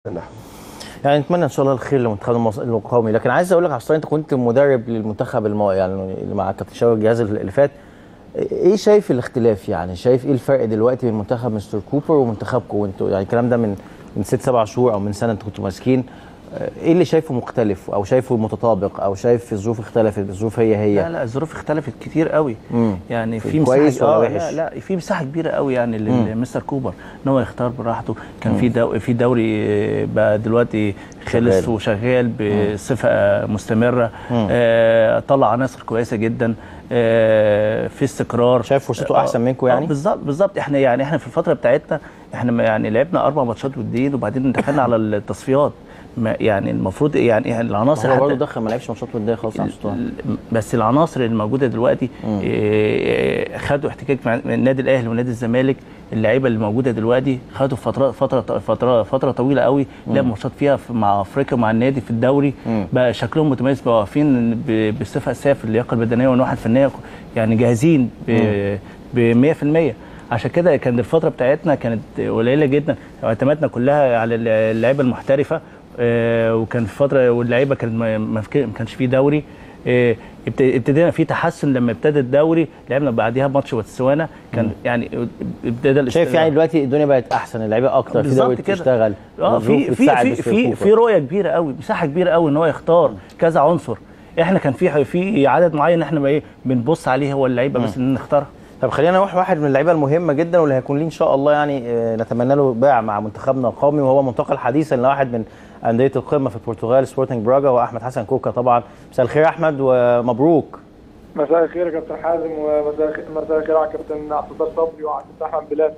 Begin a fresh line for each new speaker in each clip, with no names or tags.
نحو
يعني نتمنى ان شاء الله الخير لمنتخب المص- القومي لكن عايز اقول لك عشان انت كنت مدرب للمنتخب المو... يعني اللي مع كابتن شاور الجهاز اللي فات ايه شايف الاختلاف يعني شايف ايه الفرق دلوقتي بين منتخب مستر كوبر ومنتخبكم وانتوا يعني الكلام ده من من ست سبع شهور او من سنه انتوا كنتوا ماسكين ايه اللي شايفه مختلف او شايفه متطابق او شايف الظروف اختلفت الظروف هي هي
لا لا الظروف اختلفت كتير قوي
مم.
يعني
في
في مساحه
كويس ولا
آه،
وحش؟
لا لا في مساحه كبيره قوي يعني لمستر كوبر ان هو يختار براحته كان في دو في دوري آه، بقى دلوقتي خلص
شغال.
وشغال بصفه مستمره آه طلع عناصر كويسه جدا آه في استقرار
شايف فرصته
آه،
أحسن منكم
آه،
يعني؟
بالظبط بالظبط احنا يعني احنا في الفتره بتاعتنا احنا ما- يعني لعبنا اربع ماتشات ودين وبعدين دخلنا على التصفيات ما يعني المفروض يعني العناصر
هو
حتى-
برضه دخل ما لعبش ماتشات وديه خالص على مستوى
بس العناصر اللي موجوده دلوقتي إيه، خدوا احتكاك مع النادي الاهلي ونادي الزمالك اللعيبه اللي موجوده دلوقتي خدوا فتره فتره فتره فتره طويله قوي لعبوا ماتشات فيها في- مع افريقيا مع النادي في الدوري بقى شكلهم متميز بقوا واقفين ب- بصفه اساسيه في اللياقه البدنيه والواحد فنيه يعني جاهزين ب 100% عشان كده كانت الفتره بتاعتنا كانت قليله جدا اعتمادنا كلها على اللعيبه المحترفه آه، وكان في فتره واللعيبه كانت ما ما فك- ما كانش فيه دوري آه، ابت- ابتدينا في تحسن لما ابتدى الدوري لعبنا بعديها ماتش بوتسوانا كان يعني ابتدى
شايف يعني دلوقتي الدنيا بقت احسن اللعيبه اكتر في دوري
بالظبط كده.
تشتغل
اه
الظروف
في في
بتساعد
في
مستر
في
كوبر.
في رؤيه كبيره قوي مساحه كبيره قوي ان هو يختار كذا عنصر احنا كان في في عدد معين احنا بقى ايه بنبص عليه هو اللعيبه بس ان نختارها
طب خلينا نروح واحد من اللعيبه المهمه جدا واللي هيكون ليه ان شاء الله يعني آه، نتمنى له باع مع منتخبنا القومي وهو منتقل حديثا لواحد من انديه القمه في البرتغال سبورتنج براجا واحمد حسن كوكا طبعا مساء الخير يا احمد ومبروك
مساء الخير يا كابتن حازم ومساء الخير مساء الخير على كابتن عبد الله صبري وعلى كابتن احمد بلال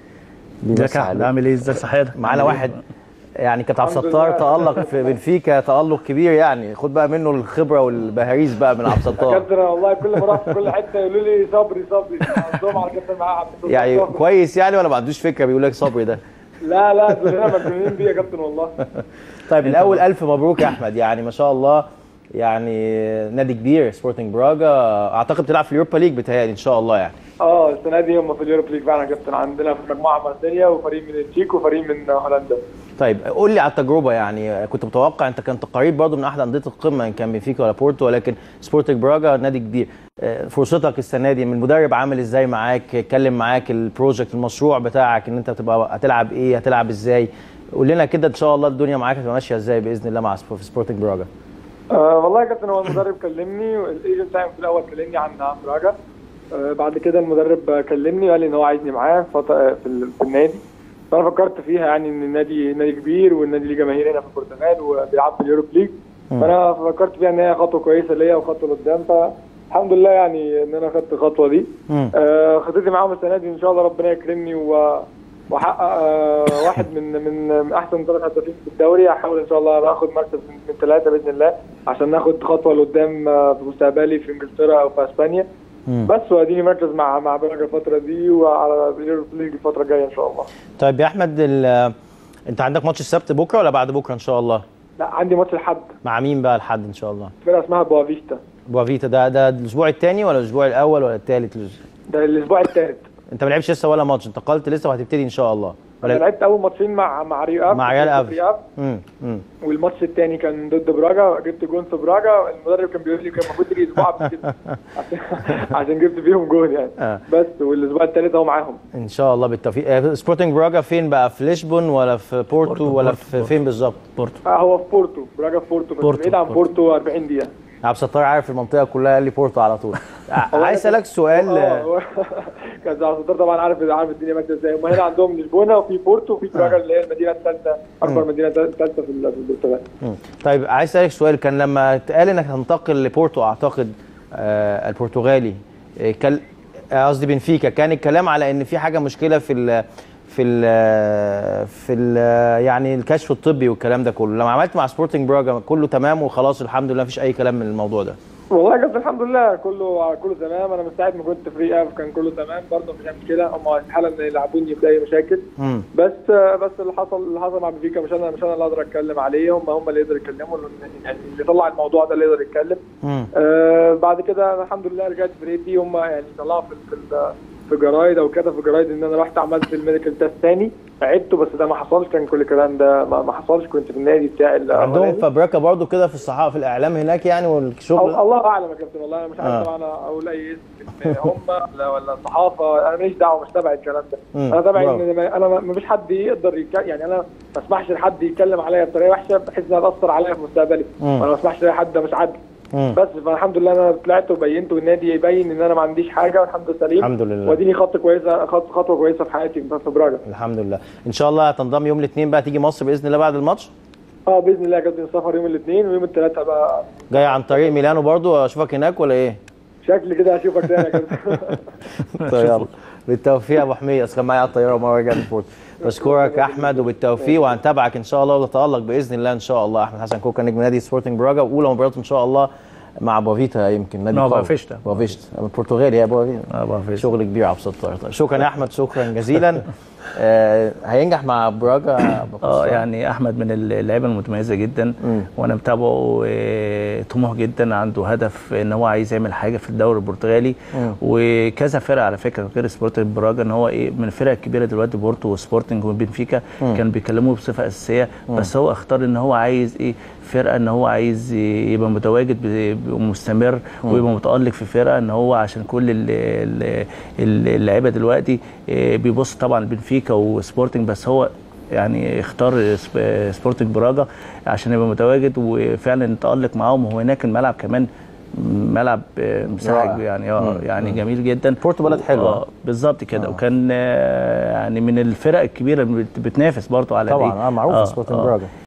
ازيك يا احمد عامل ايه ازاي صحتك
معانا واحد يعني كابتن عبد
الحمد
الستار
لله.
تالق في بنفيكا تالق كبير يعني خد بقى منه الخبره والبهاريز بقى من عبد
يا
الستار
كابتن أنا والله كل ما اروح في كل حته يقولوا لي صبري صبري عندهم على كابتن معاه عبد الله
يعني
صبري.
كويس يعني ولا ما عندوش فكره بيقول لك صبري ده
لا لا كلنا مجنونين بيه يا كابتن والله
طيب الاول الف مبروك يا احمد يعني ما شاء الله يعني نادي كبير سبورتنج براجا اعتقد بتلعب في اليوروبا ليج بتهيألي ان شاء الله يعني
اه السنه دي هم في اليوروب ليج فعلا يا كابتن عندنا في مجموعه مارسيليا وفريق من التشيك وفريق من هولندا
طيب قول لي على التجربه يعني كنت متوقع انت كنت قريب برضو من احد انديه القمه ان كان بنفيكا ولا بورتو ولكن سبورتنج براجا نادي كبير آه، فرصتك السنه دي من المدرب عامل ازاي معاك اتكلم معاك البروجكت المشروع بتاعك ان انت تبقى هتلعب ايه هتلعب ازاي قول لنا كده ان شاء الله الدنيا معاك هتبقى ماشيه ازاي باذن الله مع سبور- في سبورتنج براجا
آه والله يا كابتن هو المدرب كلمني والايجنت بتاعي في الاول كلمني عن عن براجا آه بعد كده المدرب كلمني وقال لي ان هو عايزني معاه فط- آه، في, ال- في النادي فانا فكرت فيها يعني ان النادي نادي كبير والنادي ليه جماهير هنا في البرتغال وبيلعب في اليوروب ليج فانا فكرت فيها ان هي خطوه كويسه ليا وخطوه لقدام فالحمد لله يعني ان انا خدت الخطوه دي
مم.
آه خطتي معاهم السنه دي ان شاء الله ربنا يكرمني و واحقق آه واحد من من من احسن ثلاث هدافين في الدوري هحاول ان شاء الله اخد مركز من, من ثلاثه باذن الله عشان ناخد خطوه لقدام آه، في مستقبلي في انجلترا او في اسبانيا
مم.
بس واديني مركز مع مع براجا الفتره دي وعلى اليوروب ليج الفتره الجايه ان شاء الله
طيب يا احمد ال- انت عندك ماتش السبت بكره ولا بعد بكره ان شاء الله
لا عندي ماتش الحد
مع مين بقى الحد ان شاء الله
فرقه اسمها بوافيستا
بوافيتا ده ده الاسبوع الثاني ولا الاسبوع الاول ولا الثالث
ده الاسبوع الثالث
انت ما لعبتش لسه ولا ماتش انتقلت لسه وهتبتدي ان شاء الله
انا
ولا
لعبت اول ماتشين مع مع ريو اب
مع ريال
جبت
أب.
ريو اب
امم امم
والماتش الثاني كان ضد براجا جبت جون في براجا المدرب كان بيقول لي كان المفروض تيجي اسبوع قبل كده عشان عشان جبت فيهم جون يعني
آه.
بس والاسبوع الثالث اهو معاهم
ان شاء الله بالتوفيق آه، سبورتنج براجا فين بقى في لشبون ولا في بورتو,
بورتو،
ولا
بورتو،
في
بورتو.
فين بالظبط
بورتو
آه هو في بورتو براجا في بورتو بس
بورتو،
بعيد عن
بورتو.
بورتو 40 دقيقه
عبد الستار عارف المنطقه كلها قال لي بورتو على طول ع- عايز اسالك سؤال
اه
آه،
هو- كان عبد الستار طبعا عارف عارف الدنيا ماشيه ازاي هم هنا عندهم لشبونه وفي بورتو وفي براجا اللي هي المدينه الثالثه اكبر مدينه ثالثه في ال- في البرتغال
مم. طيب عايز اسالك سؤال كان لما اتقال انك هتنتقل لبورتو اعتقد آه البرتغالي آه، كان آه، قصدي بنفيكا كان الكلام على ان في حاجه مشكله في ال في ال في ال يعني الكشف الطبي والكلام ده كله لما عملت مع سبورتنج براجا كله تمام وخلاص الحمد لله مفيش اي كلام من الموضوع ده
والله يا كابتن الحمد لله كله كله تمام انا من ساعه ما كنت فري اف كان كله تمام برضه مفيش مشكله هم استحاله ان يلعبوني في اي مشاكل
مم.
بس بس اللي حصل اللي حصل مع بنفيكا مش انا مش انا اللي اقدر اتكلم عليه هم هم اللي يقدروا يتكلموا لأن- يعني اللي طلع الموضوع ده اللي يقدر يتكلم
مم.
آه بعد كده أنا الحمد لله رجعت فرقتي هم يعني طلعوا في في ال- في في جرايد او كده في جرايد ان انا رحت عملت الميديكال تيست تاني عدته بس ده ما حصلش كان كل الكلام ده ما ما حصلش كنت في النادي بتاعي
عندهم
الأولاني.
فبركه برضو كده في الصحافه في الاعلام هناك يعني والشغل
أو- الله اعلم يا كابتن والله انا مش عارف
آه.
طبعا اقول اي اسم هم ولا ولا الصحافه انا ماليش دعوه مش تابع الكلام ده
مم،
انا تابع
برافو.
ان ما- انا ما فيش حد يقدر يتكلم يعني انا ما اسمحش لحد يتكلم عليا بطريقه وحشه بحيث انها تاثر عليا في مستقبلي
مم.
وانا ما اسمحش لاي ده مش عدل
مم.
بس فالحمد لله انا طلعت وبينت والنادي يبين ان انا ما عنديش حاجه والحمد لله سليم
الحمد لله.
واديني خط كويسه خط خطوه كويسه في حياتي في براجا
الحمد لله ان شاء الله هتنضم يوم الاثنين بقى تيجي مصر باذن الله بعد الماتش
اه باذن الله يا كابتن السفر يوم الاثنين ويوم الثلاثاء بقى
جاي عن طريق ميلانو برضو اشوفك هناك ولا ايه
شكل كده هشوفك تاني يا كابتن
طيب يلا بالتوفيق يا ابو حميد اصل كان معايا على الطياره مره رجعت الفورت بشكرك يا احمد وبالتوفيق وهنتابعك ان شاء الله وتتالق باذن الله ان شاء الله احمد حسن كوكا نجم نادي سبورتنج براجا واولى مباراته ان شاء الله مع بوفيتا يمكن نادي
نو،
قوي.
بوافيشتا.
بوفيشتا البرتغالي يا بوفيتا
آه، بوافيشتا.
شغل كبير على 16 طيب شكرا يا احمد شكرا جزيلا آه هينجح مع براجا
اه يعني احمد من اللعيبه المتميزه جدا وانا متابعه آه، طموح جدا عنده هدف ان هو عايز يعمل حاجه في الدوري البرتغالي وكذا فرقه على فكره غير سبورتنج براجا ان هو ايه من الفرق الكبيره دلوقتي بورتو وسبورتنج وبنفيكا كان بيكلموه بصفه اساسيه بس هو اختار ان هو عايز ايه فرقه ان هو عايز يبقى متواجد ب- ومستمر ويبقى متالق في فرقه ان هو عشان كل ال- ال- ال- اللعيبه دلوقتي آه، بيبص طبعا بنفيكا وسبورتنج بس هو يعني اختار سب- سبورتنج براجا عشان يبقى متواجد وفعلا نتالق معاهم وهو هناك الملعب كمان ملعب آه، مساحه
رائع.
كبيرة يعني اه يعني جميل جدا
بورتو بلد حلوة.
اه بالظبط كده وكان آه، يعني من الفرق الكبيره اللي بت- بتنافس برضه على
طبعا
الإيه؟
اه معروف سبورتنج براجا